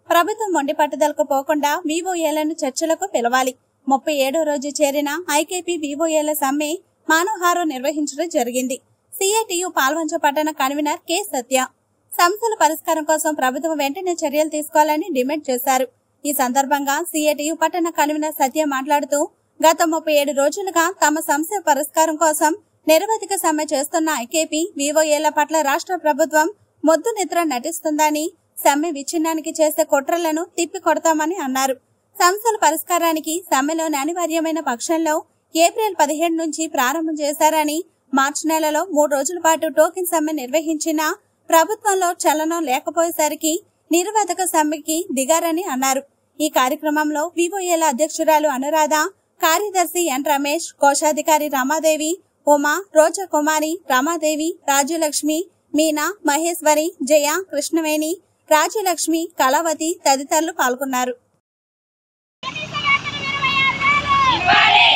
ప్రభుత్వం మొండి పట్టుదలకు పోకుండా వివోఏలను చర్చలకు పిలవాలి ముప్పై ఏడో రోజు చేరిన ఐకేపీ వివోఏల సమ్మె మానవహారం నిర్వహించడం జరిగింది సిఐటియు పాల్వంచ పట్టణ కన్వీనర్ కె సత్య సమస్యల పరిష్కారం కోసం ప్రభుత్వం వెంటనే చర్యలు తీసుకోవాలని డిమాండ్ చేశారు ఈ సందర్భంగా సిఐటియు పట్టణ కన్వీనర్ సత్య మాట్లాడుతూ గత ముప్పై ఏడు రోజులుగా తమ సమస్య పరిష్కారం కోసం నిరవధిక సమ్మె చేస్తున్న ఐకేపీ వివోఏల పట్ల రాష్ట్ర ప్రభుత్వం మొద్దు నిద్ర నటిస్తుందని సమ్మె విచ్ఛిన్నానికి చేసే కుట్రలను తిప్పి కొడతామని అన్నారు సమస్యల పరిష్కారానికి సమ్మెలోని అనివార్యమైన పక్షంలో ఏప్రిల్ పదిహేడు నుంచి ప్రారంభం చేశారని మార్చి నెలలో మూడు రోజుల పాటు టోకెన్ సమ్మె నిర్వహించిన ప్రభుత్వంలో చలనం లేకపోయేసరికి నిరవధక సమ్మెకి దిగారని అన్నారు ఈ కార్యక్రమంలో వివోఏల అధ్యక్షురాలు అనురాధ కార్యదర్శి ఎన్ రమేష్ కోశాధికారి రమాదేవి ఉమా రోజా కుమారి రమాదేవి రాజ్యలక్ష్మి మీనా మహేశ్వరి జయ కృష్ణవేణి రాజ్యలక్ష్మి కళావతి తదితరులు పాల్గొన్నారు ఇవ్వాలి